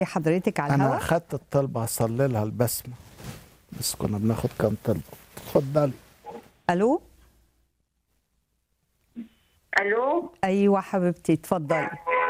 حضرتك على انا الهواء اخدت الطلبه هصلي لها البسمه بس كنا بناخد كام طلبه اتفضلي الو الو ايوه حبيبتي اتفضلي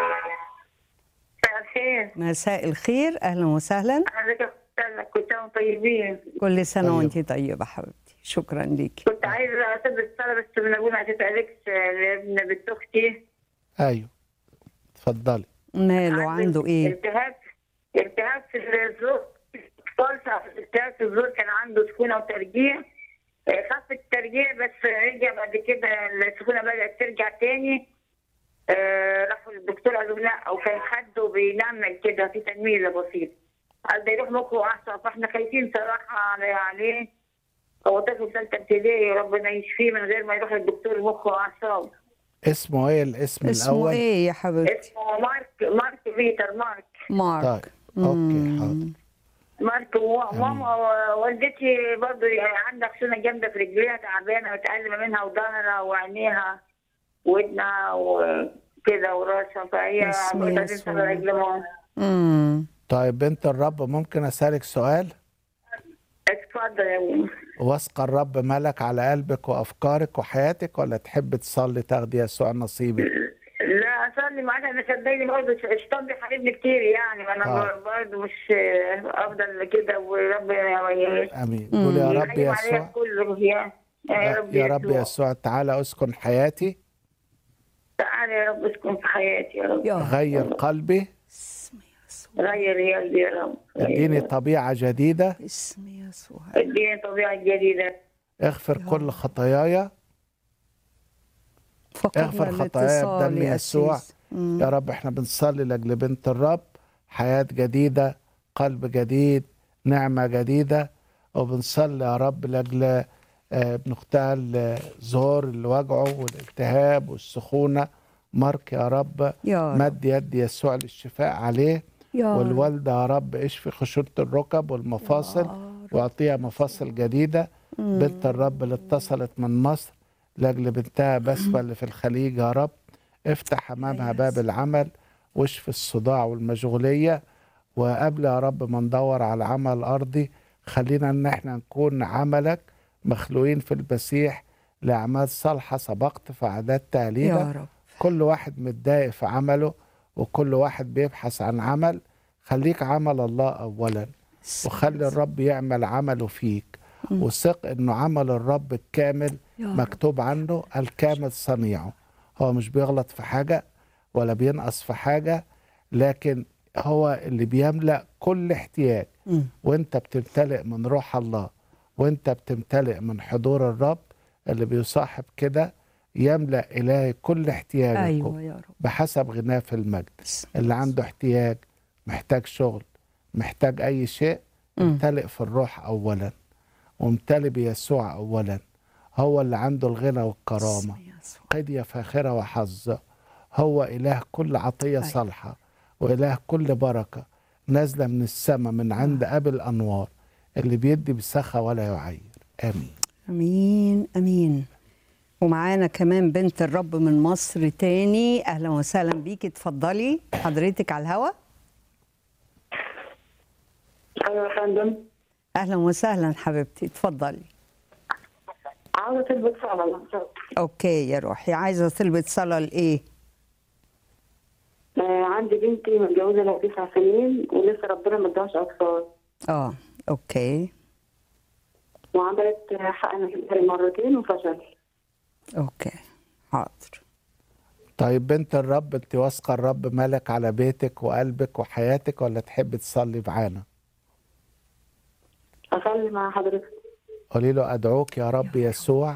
مساء الخير مساء الخير اهلا وسهلا حضرتك استنى كل سنه وانتم طيبين كل سنه طيب. وانت طيبه حبيبتي شكرا ليكي كنت عايزه اسد الصلاه بس من ابونا عشان اليكس لابن بنت اختي ايوه اتفضلي ماله عنده ايه التهاب التهاب في الزور فالصة التهاب في الزور كان عنده سخونه وترجيع آه، خف الترجيع بس رجع بعد كده السخونه بدات ترجع تاني آه، راحوا للدكتور قالوا لا او كان خده بينمل كده في تنميله بسيط قال ده يروح مخه واعصاب فاحنا خايفين صراحه عليه عليه هو طفل ثالثه ابتدائي ربنا يشفيه من غير ما يروح للدكتور مخ واعصاب اسمه ايه الاسم اسمه الاول ايه يا حبيبتي اسمه مارك مارك بيتر مارك مارك طيب اوكي حاضر مارك وماما والدتي برضه يعني عندها خشونه جامده في رجليها تعبانه متألمه منها وظهرها وعينيها ودنها وكده وراسها فهي بسم عايزة يسوع. تنسى رجل ماما امم طيب بنت الرب ممكن اسالك سؤال اتفضل يا ابوي واثقه الرب ملك على قلبك وافكارك وحياتك ولا تحب تصلي تاخدي يسوع نصيبك لا اصلي معاك انا صدقني برضه الشيطان بيحاربني كتير يعني وانا آه. برضه مش افضل كده وربنا يعني امين قول يا رب يحارب عليا يسوع كله يا يا رب يا رب يسوع. يسوع تعالى اسكن حياتي تعالى يا رب اسكن في حياتي يا رب يا غير قلبي اسم يسوع غير يا قلبي يا رب اديني طبيعه جديده اسم يسوع اديني طبيعة جديدة اغفر كل خطاياي فقدنا اغفر خطاياي الاتصال بدم يا يسوع أسيس. مم. يا رب احنا بنصلي لاجل بنت الرب حياه جديده قلب جديد نعمه جديده وبنصلي يا رب لاجل آه، ابن اختها الزهور اللي وجعه والالتهاب والسخونه مارك يا رب يا رب مد يد يسوع للشفاء عليه يا رب والوالده يا رب اشفي خشونه الركب والمفاصل واعطيها مفاصل جديده بنت الرب اللي اتصلت من مصر لاجل بنتها بسمه اللي في الخليج يا رب افتح امامها باب العمل واشفي الصداع والمشغوليه وقبل يا رب ما ندور على عمل ارضي خلينا ان احنا نكون عملك مخلوقين في المسيح لاعمال صالحه سبقت في اعداد تهليله يا رب كل واحد متضايق في عمله وكل واحد بيبحث عن عمل خليك عمل الله اولا اسم وخلي الرب يعمل عمله فيك وثق انه عمل الرب الكامل يا رب. مكتوب عنه الكامل صنيعه هو مش بيغلط في حاجه ولا بينقص في حاجه لكن هو اللي بيملا كل احتياج مم. وانت بتمتلئ من روح الله وانت بتمتلئ من حضور الرب اللي بيصاحب كده يملا الهي كل احتياجكم ايوه يا رب بحسب غناه في المجد بسم اللي عنده احتياج محتاج شغل محتاج اي شيء مم. امتلئ في الروح اولا وامتلئ بيسوع اولا هو اللي عنده الغنى والكرامه اسم يسوع قضية فاخرة وحظ هو إله كل عطية أيوة. صالحة وإله كل بركة نازلة من السماء من عند أبي الأنوار اللي بيدي بسخة ولا يعير آمين امين امين ومعانا كمان بنت الرب من مصر تاني اهلا وسهلا بيكي اتفضلي حضرتك على الهوا ايوه يا فندم اهلا وسهلا حبيبتي اتفضلي عاوزة تلبس صلاة اوكي يا روحي عايزه طلبة صلاه لايه آه عندي بنتي متجوزة لها تسع سنين ولسه ربنا ما اداهاش أطفال اه اوكي وعملت حقن في مرتين وفشل اوكي حاضر طيب بنت الرب انت واثقة الرب ملك على بيتك وقلبك وحياتك ولا تحب تصلي معانا أصلي مع حضرتك قولي له أدعوك يا رب يسوع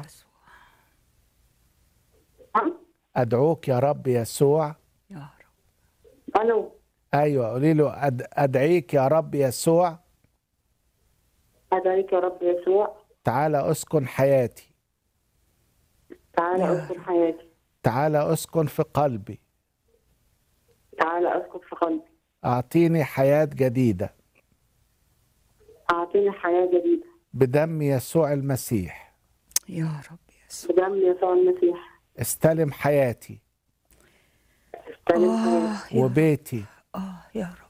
ها؟ أدعوك يا رب يسوع يا رب ألو أيوة قولي له أد... أدعيك يا رب يسوع أدعيك يا رب يسوع تعالى أسكن حياتي تعالى يا أسكن حياتي تعالى أسكن في قلبي تعالى أسكن في قلبي أعطيني حياة جديدة أعطيني حياة جديدة بدم يسوع المسيح يا رب يسوع بدم يسوع المسيح استلم حياتي استلم حياتي اه يا, وبيتي آه يا رب